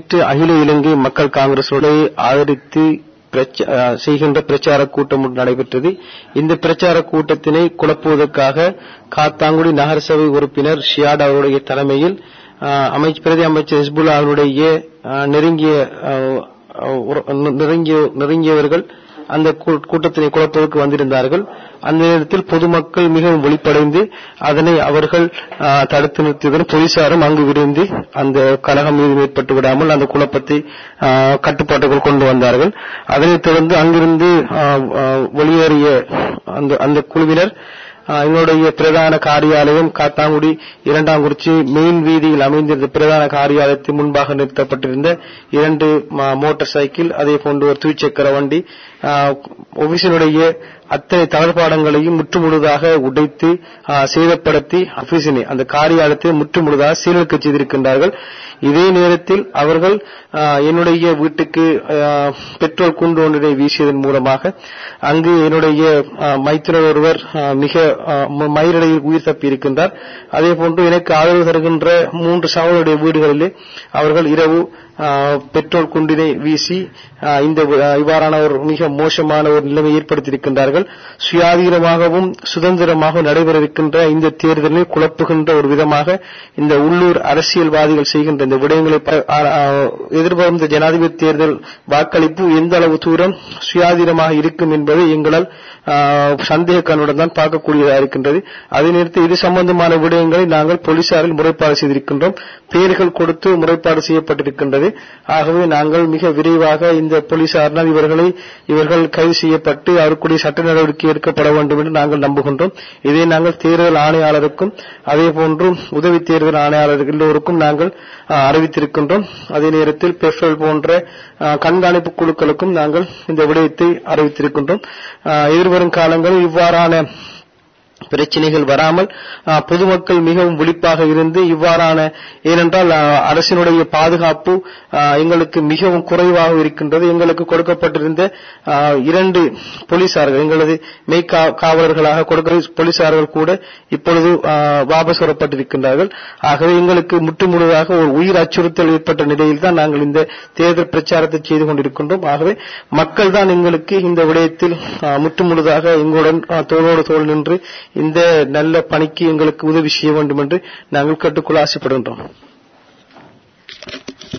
நேற்று அகில இலங்கை மக்கள் காங்கிரசோடு ஆதரித்து பிரச்ச- அஹ், செய்கின்ற பிரச்சார கூட்டம் ஒன்று நடைபெற்றது இந்த பிரச்சார கூட்டத்தினை குழப்புவதற்காக காத்தாங்குடி நகரசபை உறுப்பினர் ஷியாட் அவருடைய தலைமையில் அஹ், அமைச்ச பிரதி அமைச்சர் ஹிஸ்புல்லா அவருடைய அஹ், நெருங்கிய அஹ், அஹ், உற- நெருங்கிய நெருங்கியவர்கள் அந்த கூ- கூட்டத்தினை குழப்பதற்கு வந்திருந்தார்கள் அந்த நேரத்தில் பொதுமக்கள் மிகவும் வெளிப்படைந்து அதனை அவர்கள் ஆ, தடுத்து நிறுத்தியதுடன் போலீசாரும் அங்கு விரைந்து அந்த கலகம் மீது ஏற்பட்டு விடாமல் அந்த குழப்பத்தை ஆ, கட்டுப்பாட்டுக்குள் கொண்டு வந்தார்கள் அதனைத் தொடர்ந்து அங்கிருந்து ஆ, ஆ, வெளியேறிய அந்த அந்த குழுவினர் ஆ, எங்களுடைய பிரதான காரியாலயம் காத்தாங்குடி இரண்டாங்குறிச்சி மெயின் வீதியில் அமைந்திருந்த பிரதான காரியாலயத்தின் முன்பாக நிறுத்தப்பட்டிருந்த இரண்டு ம- மோட்டார் சைக்கிள் அதே போன்று ஒரு துவிச்சக்கர வண்டி ஆ, ஆபீஸினுடைய அத்தனை தளர்பாடங்களையும் முற்றுமுழுதாக உடைத்து ஆ, சேதப்படுத்தி ஆபீஸினை அந்த காரியாலயத்தை முற்றுமுழுதாக சீரழிக்க செய்திருக்கின்றார்கள் இதே நேரத்தில் அவர்கள் ஆ, என்னுடைய வீட்டுக்கு ஆ, பெட்ரோல் குண்டு ஒன்றினை வீசியதன் மூலமாக அங்கு என்னுடைய ஆ, மைத்துனர் ஒருவர் ஆ, மிக ஆ, ம- மயிரிழையில் உயிர் தப்பியிருக்கின்றார் அதே போன்று எனக்கு ஆதரவு தருகின்ற மூன்று சகோதரருடைய வீடுகளிலே அவர்கள் இரவு ஆ, பெட்ரோல் குண்டினை வீசி ஆ, இந்த ஆ, இவ்வாறான ஒரு மிக மோசமான ஒரு நிலைமை ஏற்படுத்தியிருக்கின்றார்கள் சுயாதீனமாகவும் சுதந்திரமாக நடைபெற இருக்கின்ற இந்த தேர்தலை குழப்புகின்ற ஒரு விதமாக இந்த உள்ளூர் அரசியல்வாதிகள் செய்கின்ற இந்த விடயங்களை ப- ஆ, ஆ, எதிர்வரும் இந்த ஜனாதிபதி தேர்தல் வாக்களிப்பு எந்த அளவு தூரம் சுயாதீனமாக இருக்கும் என்பதை எங்களால் ஆ, சந்தேக கண்ணுடன் தான் பார்க்கக்கூடியதாக இருக்கின்றது அதே நேரத்தில் இது சம்பந்தமான விடயங்களை நாங்கள் போலீசாரில் முறைப்பாடு செய்திருக்கின்றோம் பெயர்கள் கொடுத்து முறைப்பாடு செய்யப்பட்டிருக்கின்றது ஆகவே நாங்கள் மிக விரைவாக இந்த போலீசாரினால் இவர்களை இவர்கள் கைது செய்யப்பட்டு அவருக்குரிய சட்ட நடவடிக்கை எடுக்கப்பட வேண்டும் என்று நாங்கள் நம்புகின்றோம் இதை நாங்கள் தேர்தல் ஆணையாளருக்கும் அதே போன்று உதவி தேர்தல் ஆணையாளர் எல்லோருக்கும் நாங்கள் ஆ, அறிவித்திருக்கின்றோம் அதே நேரத்தில் பெட்ரோல் போன்ற ஆ, கண்காணிப்பு குழுக்களுக்கும் நாங்கள் இந்த விடயத்தை அறிவித்திருக்கின்றோம் ஆ, எதிர்வரும் காலங்களில் இவ்வாறான பிரச்சனைகள் வராமல் ஆ, பொதுமக்கள் மிகவும் விழிப்பாக இருந்து இவ்வாறான ஏனென்றால் ஆ, அரசினுடைய பாதுகாப்பு ஆ, எங்களுக்கு மிகவும் குறைவாக இருக்கின்றது எங்களுக்கு கொடுக்கப்பட்டிருந்த ஆ, இரண்டு போலீசார்கள் எங்களது மெய் கா- காவலர்களாக கொடுக்கிற போலீசார்கள் கூட இப்பொழுது ஆ, வாபஸ் வரப்பட்டிருக்கின்றார்கள் ஆகவே எங்களுக்கு முற்றுமுழுதாக ஒரு உயிர் அச்சுறுத்தல் ஏற்பட்ட நிலையில் தான் நாங்கள் இந்த தேர்தல் பிரச்சாரத்தை செய்து கொண்டிருக்கின்றோம் ஆகவே மக்கள் தான் எங்களுக்கு இந்த விடயத்தில் ஆ, முற்றுமுழுதாக எங்களுடன் ஆ, தோளோடு தோள் நின்று இந்த நல்ல பணிக்கு எங்களுக்கு உதவி செய்ய வேண்டும் என்று நாங்கள் கேட்டுக்கொள்ள ஆசைப்படுகின்றோம்